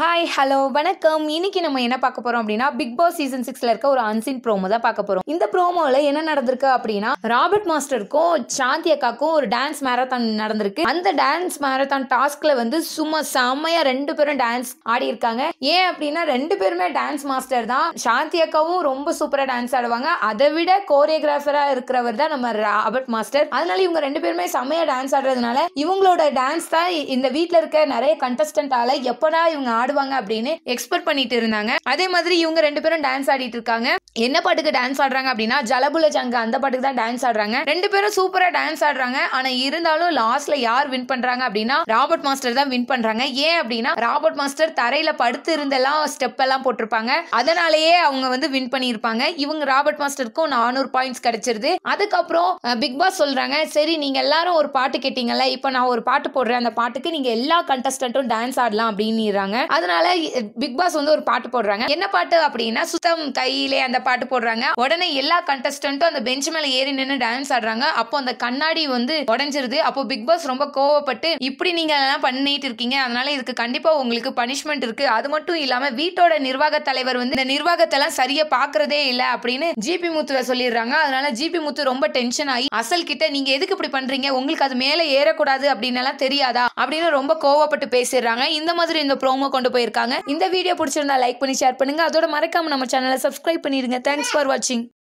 hi hello வணக்கம் இன்னைக்கு நம்ம என்ன பார்க்க போறோம் அப்படின்னா பிக் பாஸ் சீசன் சிக்ஸ்ல இருக்க ஒரு அன்சீன் ப்ரோமோ தான் பார்க்க போறோம் இந்த ப்ரோமோல என்ன நடந்திருக்கு அப்படின்னா ராபர்ட் மாஸ்டருக்கும் சாந்தி அக்காக்கும் ஒரு டான்ஸ் மேரத்தான் நடந்திருக்கு அந்த டான்ஸ் மேரத்தான் டாஸ்க்ல வந்து சும்மா செம்மையா ரெண்டு பேரும் டான்ஸ் ஆடி இருக்காங்க ஏன் அப்படின்னா ரெண்டு பேருமே டான்ஸ் மாஸ்டர் தான் சாந்தி அக்காவும் ரொம்ப சூப்பரா டான்ஸ் ஆடுவாங்க அதை விட கோரியோகிராஃபரா இருக்கிறவர் தான் நம்ம ராபர்ட் மாஸ்டர் அதனால இவங்க ரெண்டு பேருமே செம்மையா டான்ஸ் ஆடுறதுனால இவங்களோட டான்ஸ் தான் இந்த வீட்ல இருக்க நிறைய கண்டஸ்டன்டால எப்படா இவங்க ஆடுவாங்க அப்படின்னு எக்ஸ்பெக்ட் பண்ணிட்டு இருந்தாங்க அதே மாதிரி இவங்க ரெண்டு பேரும் டான்ஸ் ஆடிட்டு இருக்காங்க என்ன பாட்டுக்கு டான்ஸ் ஆடுறாங்க அப்படின்னா ஜலபுல ஜங்க அந்த பாட்டுக்கு தான் டான்ஸ் ஆடுறாங்க ரெண்டு பேரும் சூப்பரா டான்ஸ் ஆடுறாங்க ஆனா இருந்தாலும் லாஸ்ட்ல யார் வின் பண்றாங்க அப்படின்னா ராபர்ட் மாஸ்டர் தான் வின் பண்றாங்க ஏன் அப்படின்னா ராபர்ட் மாஸ்டர் தரையில படுத்து இருந்தெல்லாம் ஸ்டெப் எல்லாம் போட்டிருப்பாங்க அதனாலேயே அவங்க வந்து வின் பண்ணியிருப்பாங்க இவங்க ராபர்ட் மாஸ்டருக்கும் நானூறு பாயிண்ட்ஸ் கிடைச்சிருது அதுக்கப்புறம் பிக் பாஸ் சொல்றாங்க சரி நீங்க எல்லாரும் ஒரு பாட்டு கேட்டீங்கல்ல இப்போ நான் ஒரு பாட்டு போடுறேன் அந்த பாட்டுக்கு நீங்க எல்லா கண்டஸ்டன்ட்டும் டான்ஸ் ஆடலாம் அப்படின்னுறாங்க அதனால பிக் பாஸ் வந்து ஒரு பாட்டு போடுறாங்க என்ன பாட்டு அப்படின்னா சுத்தம் கையிலே அந்த பாட்டு போடுறாங்க உடனே எல்லா கண்டஸ்டன்ட்டும் அந்த பெஞ்ச் மேல ஏறி நின்று டான்ஸ் ஆடுறாங்க அப்போ அந்த கண்ணாடி வந்து உடைஞ்சிருது அப்போ பிக் பாஸ் ரொம்ப கோவப்பட்டு இப்படி நீங்க எல்லாம் பண்ணிட்டு இருக்கீங்க அதனால இதுக்கு கண்டிப்பா உங்களுக்கு பனிஷ்மெண்ட் இருக்கு அது மட்டும் இல்லாம வீட்டோட நிர்வாக தலைவர் வந்து இந்த நிர்வாகத்தை எல்லாம் சரியா பாக்குறதே இல்ல அப்படின்னு ஜிபி முத்துவை சொல்லிடுறாங்க அதனால ஜிபி முத்து ரொம்ப டென்ஷன் ஆகி அசல் கிட்ட நீங்க எதுக்கு இப்படி பண்றீங்க உங்களுக்கு அது மேல ஏறக்கூடாது அப்படின்னு எல்லாம் தெரியாதா அப்படின்னு ரொம்ப கோவப்பட்டு பேசிடுறாங்க இந்த மாதிரி இந்த ப்ரோமோ கொண்டு போயிருக்காங்க இந்த வீடியோ பிடிச்சிருந்தா லைக் பண்ணி ஷேர் பண்ணுங்க அதோட மறக்காம நம்ம சேனலை சப்ஸ்கிரைப் பண்ணிருங்க தேங்க்ஸ் ஃபார் வாட்சிங்